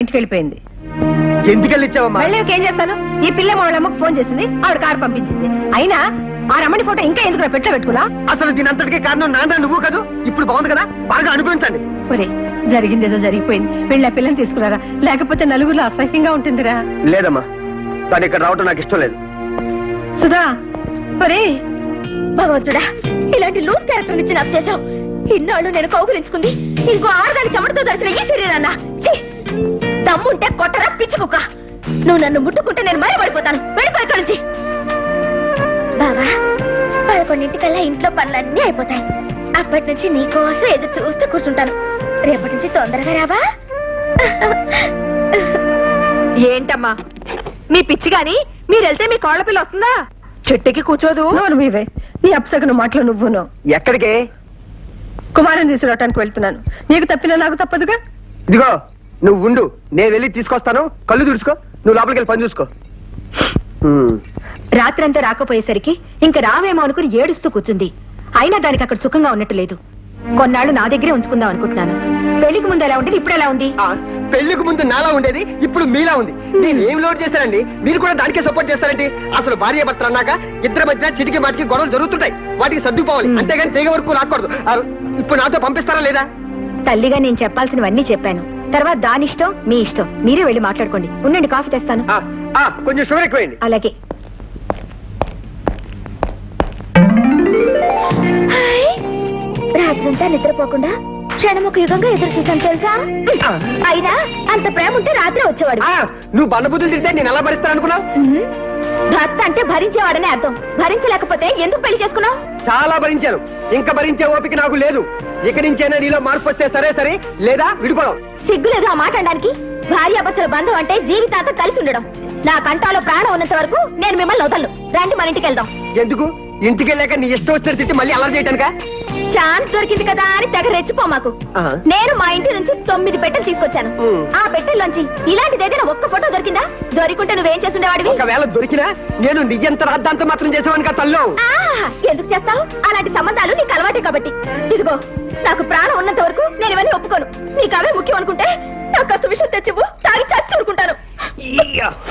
ఇంటికి వెళ్ళిపోయింది ఎందుకు వెళ్ళిచ్చావమ్మా వెళ్ళాక ఏం చేస్తాను ఈ పిల్ల మా వాళ్ళ అమ్మకు ఫోన్ చేసింది ఆవిడ కారు పంపించింది అయినా ఆ రమణి ఫోటో ఇంకా ఎందుకు పెట్టలో పెట్టుకున్నా అసలు దీని అంతటికీ కారణం నాన్న నువ్వు కాదు ఇప్పుడు బాగుంది కదా బాగా అనుభవించండి ఒరే జరిగింది ఏదో జరిగిపోయింది వెళ్ళి ఆ పిల్లని తీసుకురారా లేకపోతే నలుగురిలో అసహ్యంగా ఉంటుందిరా లేదమ్మా తను ఇక్కడ రావటం నాకు ఇష్టం లేదు సుధా ఒరే భగవంతుడా ఇలాంటి లూజ్ క్యారెక్టర్ ఇచ్చి నాకు చేశావు ఇన్నాళ్ళు నేను కౌగులించుకుంది ఇంకో ఆడదాని చెమటతో దర్శన ఈ శరీరాన్న దమ్ముంటే కొట్టరా పిచ్చి కుక్క నువ్వు నన్ను ముట్టుకుంటే నేను మరీ పడిపోతాను వెళ్ళిపోయి ఇక్కడి నుంచి బావా పదకొండింటికల్లా ఇంట్లో పనులన్నీ అయిపోతాయి అప్పటి నుంచి నీకోసం ఎదురు చూస్తూ కూర్చుంటాను రేపటి నుంచి తొందరగా రావా ఏంటమ్మా మీ పిచ్చి గాని మీరు వెళ్తే మీ కోళ్ళ పిల్ల వస్తుందా చెట్టుకి కూర్చోదు నోరు మీవే నీ అప్సగను మాటలు నువ్వును ఎక్కడికి కుమారం తీసుకురావటానికి వెళ్తున్నాను నీకు తప్పినా నాకు తప్పదుగా ఇదిగో నువ్వు ఉండు నేను వెళ్ళి తీసుకొస్తాను కళ్ళు తుడుచుకో నువ్వు లోపలికి వెళ్ళి పని చూసుకో హ్మ్. రాత్రంతా రాకపోయేసరికి ఇంకా రావేమో అనుకుని ఏడుస్తూ కూర్చుంది అయినా దానికి అక్కడ సుఖంగా ఉన్నట్టు లేదు కొన్నాళ్ళు నా దగ్గరే ఉంచుకుందాం అనుకుంటున్నాను పెళ్లికి ముందు ఎలా ఉండేది ఇప్పుడు ఎలా ఉంది ఆ, పెళ్లికి ముందు నాలా ఉండేది ఇప్పుడు మీలా ఉంది నేను ఏం లోడ్ చేశానండి మీరు కూడా దానికే సపోర్ట్ చేస్తారండి అసలు భార్య భర్త అన్నాక ఇద్దరి మధ్య చిటికి మాటికి గొడవలు జరుగుతుంటాయి వాటికి సర్దుకోవాలి మ్. అంతేగాని తెగ వరకు రాకూడదు ఆ, ఇప్పుడు నాతో పంపిస్తారా లేదా తల్లిగా నేను చెప్పాల్సినవన్నీ చెప్పాను తర్వాత దాని ఇష్టం మీ ఇష్టం మీరే వెళ్ళి మాట్లాడుకోండి ఉండండి కాఫీ తెస్తాను ఆ, ఆ, కొంచెం షుగర్ ఎక్కువేయండి అలాగే రాత్రంతా నిద్రపోకుండా క్షణం ఒక యుగంగా ఎదురు చూసాను తెలుసా అయినా అంత ప్రేమ ఉంటే రాత్రి వచ్చేవాడు ఆ, నువ్వు బండబుద్ధులు తింటే నేను ఎలా భరిస్తాను అనుకున్నావు ఉహుం. భర్త అంటే భరించేవాడనే అర్థం భరించలేకపోతే ఎందుకు పెళ్లి చేసుకున్నావు చాలా భరించాను ఇంకా భరించే ఓపిక నాకు లేదు ఇక నుంచైనా నీలో మార్పు వస్తే సరే సరే లేదా విడిపోవడం సిగ్గులేదు ఆ మాట అనడానికి భార్యాభర్తల బంధం అంటే జీవితాంతం కలిసి ఉండడం నా కంటాలో ప్రాణం ఉన్నంత వరకు నేను మిమ్మల్ని వదలను రండి మన ఇంటికి వెళ్దాం ఎందుకు ఇంటికి వెళ్ళాక నీ ఇష్టం వచ్చిన తిట్టి మళ్ళీ అలా చేయటానికా ఛాన్స్ దొరికింది కదా అని తెగ రెచ్చిపో మాకు ఆహా. నేను మా ఇంటి నుంచి తొమ్మిది పెట్టెలు తీసుకొచ్చాను ఉమ్. ఆ పెట్టెల్లోంచి ఇలాంటిది ఏదైనా ఒక్క ఫోటో దొరికిందా దొరికుంటే నువ్వేం చేస్తుండేవాడివి ఒకవేళ దొరికినా నేను నియ్యంత రాద్దాంత మాత్రం చేసేవాను కదా తల్లో ఆ, ఎందుకు చేస్తావు అలాంటి సంబంధాలు నీకు అలవాటే కాబట్టి ఇదిగో నాకు ప్రాణం ఉన్నంత వరకు నేను ఇవన్నీ ఒప్పుకోను నీకు అవే ముఖ్యం అనుకుంటే నాకు కాస్త విషయం తెచ్చివు తాగి చచ్చి ఊరుకుంటాను